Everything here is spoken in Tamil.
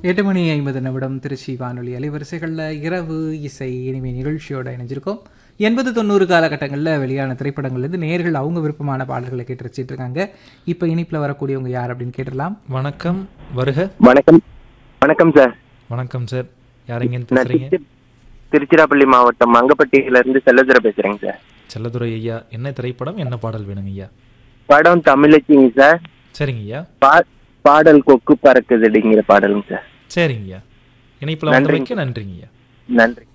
எட்டு மணி ஐம்பது நிமிடம் திருச்சி வானொலி அலைவரிசைகளில் இரவு இசை இனிமை நிகழ்ச்சியோட இணைஞ்சிருக்கோம் எண்பது தொண்ணூறு காலகட்டங்களில் வெளியான திரைப்படங்கள்லேருந்து நேர்கள் அவங்க விருப்பமான பாடல்களை கேட்டு ரசிச்சிட்டு இருக்காங்க இப்போ இனிப்பில் வரக்கூடியவங்க யார் அப்படின்னு கேட்டுடலாம் வணக்கம் வருக வணக்கம் வணக்கம் சார் வணக்கம் சார் யார் எங்கேருந்து நான் பேசுறீங்க திருச்சி- திருச்சிராப்பள்ளி மாவட்டம் மங்கப்பட்டியில இருந்து செல்லதுரை பேசுறேங்க சார் செல்லதுரை ஐயா என்ன திரைப்படம் என்ன பாடல் வேணுங்க ஐயா படம் தமிழச்சிங்க சார் சரிங்க ஐயா பா பாடல் கொக்கு பறக்குதுடிங்கிற பாடலுங்க சார் சரிங்க ஐயா இணைப்பில் வந்தமைக்கு நன்றிங்க ஐயா நன்றி